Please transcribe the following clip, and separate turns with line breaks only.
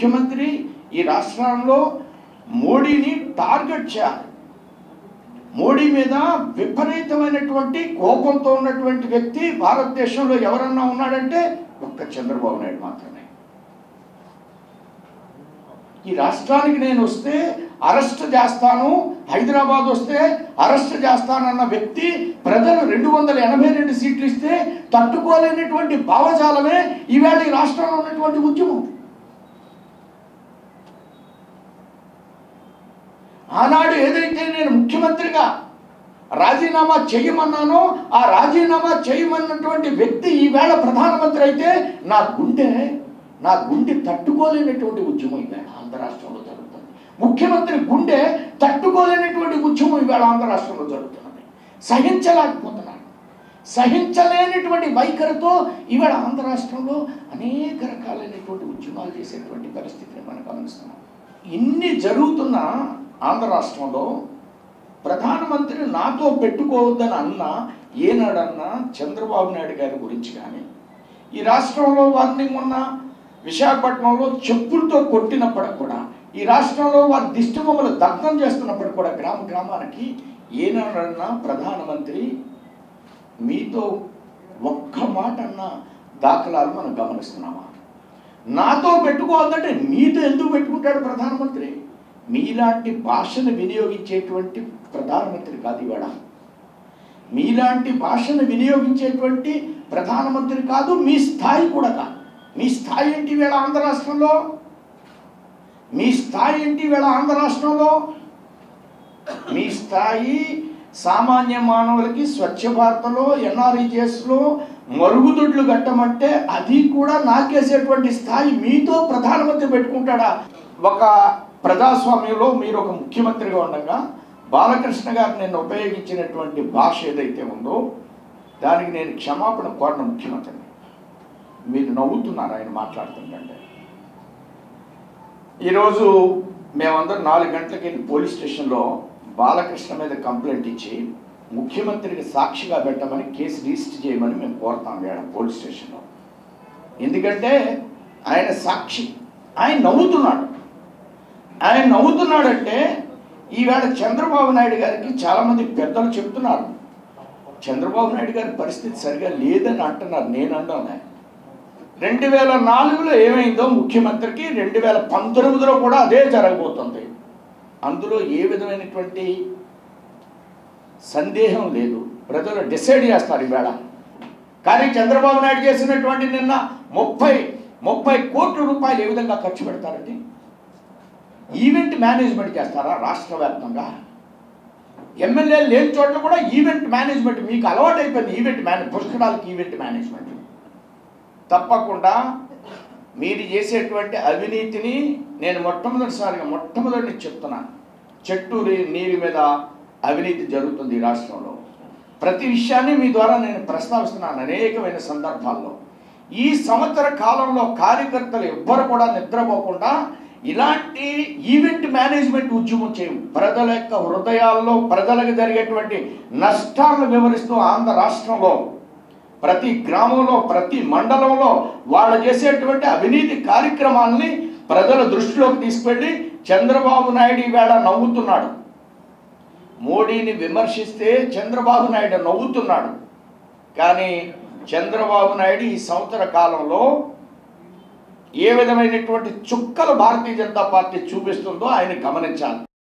ముఖ్యమంత్రి ఈ రాష్ట్రంలో మోడీని టార్గెట్ చేయాలి మోడీ మీద విపరీతమైనటువంటి కోపంతో ఉన్నటువంటి వ్యక్తి భారతదేశంలో ఎవరన్నా ఉన్నాడంటే ఒక్క చంద్రబాబు నాయుడు మాత్రమే ఈ రాష్ట్రానికి నేను వస్తే అరెస్ట్ చేస్తాను హైదరాబాద్ వస్తే అరెస్ట్ చేస్తానన్న వ్యక్తి ప్రజలు రెండు వందల ఎనభై రెండు సీట్లు ఇస్తే తట్టుకోలేనటువంటి భావజాలమే ఈవేళ ఈ రాష్ట్రంలో ఉన్నటువంటి ఉద్యమం ఆనాడు ఏదైతే నేను ముఖ్యమంత్రిగా రాజీనామా చేయమన్నానో ఆ రాజీనామా చేయమన్నటువంటి వ్యక్తి ఈవేళ ప్రధానమంత్రి అయితే నా గుండె నా గుండె తట్టుకోలేనటువంటి ఉద్యమం ఈవేళ ఆంధ్ర రాష్ట్రంలో జరుగుతుంది ముఖ్యమంత్రి గుండె తట్టుకోలేనటువంటి ఉద్యమం ఈవేళ ఆంధ్ర రాష్ట్రంలో జరుగుతున్నది సహించలేకపోతున్నాను సహించలేనటువంటి వైఖరితో ఇవాళ ఆంధ్ర రాష్ట్రంలో అనేక రకాలైనటువంటి ఉద్యమాలు చేసేటువంటి పరిస్థితిని మనం గమనిస్తున్నాం ఇన్ని జరుగుతున్న ఆంధ్ర రాష్ట్రంలో ప్రధానమంత్రి నాతో పెట్టుకోవద్దని అన్న ఏనాడన్నా చంద్రబాబు నాయుడు గారి గురించి కానీ ఈ రాష్ట్రంలో వారిని మొన్న విశాఖపట్నంలో చెప్పులతో కొట్టినప్పటికి కూడా ఈ రాష్ట్రంలో వారి దిష్టిబొమ్మలు దగ్ధం చేస్తున్నప్పటికి కూడా గ్రామ గ్రామానికి ఏనాడన్నా ప్రధానమంత్రి మీతో ఒక్క మాట అన్న దాఖలాలు మనం గమనిస్తున్నామా నాతో పెట్టుకోవాలంటే మీతో ఎందుకు పెట్టుకుంటాడు ప్రధానమంత్రి మీలాంటి భాషను వినియోగించేటువంటి ప్రధానమంత్రి కాదు ఇవాళ మీలాంటి భాషను వినియోగించేటువంటి ప్రధానమంత్రి కాదు మీ స్థాయి కూడా కాదు మీ స్థాయి ఏంటి వేళ ఆంధ్ర రాష్ట్రంలో మీ స్థాయి ఏంటి వేళ ఆంధ్ర రాష్ట్రంలో మీ స్థాయి సామాన్య మానవులకి స్వచ్ఛ భారత్లో ఎన్ఆర్ఈజిఎస్లో మరుగుదొడ్లు కట్టమంటే అది కూడా నాకేసేటువంటి స్థాయి మీతో ప్రధానమంత్రి పెట్టుకుంటాడా ఒక ప్రజాస్వామ్యంలో మీరు ఒక ముఖ్యమంత్రిగా ఉండగా బాలకృష్ణ గారు నేను ఉపయోగించినటువంటి భాష ఏదైతే ఉందో దానికి నేను క్షమాపణ కోరిన ముఖ్యమంత్రిని మీరు నవ్వుతున్నారు ఆయన మాట్లాడుతుంటే ఈరోజు మేమందరం నాలుగు గంటలకి వెళ్ళి పోలీస్ స్టేషన్లో బాలకృష్ణ మీద కంప్లైంట్ ఇచ్చి ముఖ్యమంత్రికి సాక్షిగా పెట్టమని కేసు రిజిస్టర్ చేయమని మేము కోరుతాం వేళ పోలీస్ స్టేషన్లో ఎందుకంటే ఆయన సాక్షి ఆయన నవ్వుతున్నాడు ఆయన నవ్వుతున్నాడంటే ఈవేళ చంద్రబాబు నాయుడు గారికి చాలామంది పెద్దలు చెప్తున్నారు చంద్రబాబు నాయుడు గారి పరిస్థితి సరిగా లేదని అంటున్నారు నేను అంటాను రెండు వేల నాలుగులో ఏమైందో ముఖ్యమంత్రికి రెండు వేల పంతొమ్మిదిలో కూడా అదే జరగబోతుంది అందులో ఏ విధమైనటువంటి సందేహం లేదు ప్రజలు డిసైడ్ చేస్తారు ఈవేళ కానీ చంద్రబాబు నాయుడు చేసినటువంటి నిన్న ముప్పై ముప్పై కోట్ల రూపాయలు ఏ విధంగా ఖర్చు పెడతారండి ఈవెంట్ మేనేజ్మెంట్ చేస్తారా రాష్ట్ర వ్యాప్తంగా ఎమ్మెల్యే లేని చోట్ల కూడా ఈవెంట్ మేనేజ్మెంట్ మీకు అలవాటు అయిపోయింది ఈవెంట్ మేనే పుష్కరాలకి ఈవెంట్ మేనేజ్మెంట్ తప్పకుండా మీరు చేసేటువంటి అవినీతిని నేను మొట్టమొదటిసారిగా మొట్టమొదటి నుంచి చెప్తున్నాను చెట్టు నీ- నీరు మీద అవినీతి జరుగుతుంది ఈ రాష్ట్రంలో ప్రతి విషయాన్ని మీ ద్వారా నేను ప్రస్తావిస్తున్నాను అనేకమైన సందర్భాల్లో ఈ సంవత్సర కాలంలో కార్యకర్తలు ఎవ్వరు కూడా నిద్రపోకుండా ఇలాంటి ఈవెంట్ మేనేజ్మెంట్ ఉద్యమం చేయం ప్రజల యొక్క హృదయాల్లో ప్రజలకు జరిగేటువంటి నష్టాలను వివరిస్తూ ఆంధ్ర రాష్ట్రంలో ప్రతి గ్రామంలో ప్రతి మండలంలో వాళ్ళు చేసేటువంటి అవినీతి కార్యక్రమాల్ని ప్రజల దృష్టిలోకి తీసుకెళ్ళి చంద్రబాబు నాయుడు ఈవేళ నవ్వుతున్నాడు మోడీని విమర్శిస్తే చంద్రబాబు నాయుడు నవ్వుతున్నాడు కానీ చంద్రబాబు నాయుడు ఈ సంవత్సర కాలంలో ఏ విధమైనటువంటి చుక్కలు భారతీయ జనతా పార్టీ చూపిస్తుందో ఆయన గమనించాలి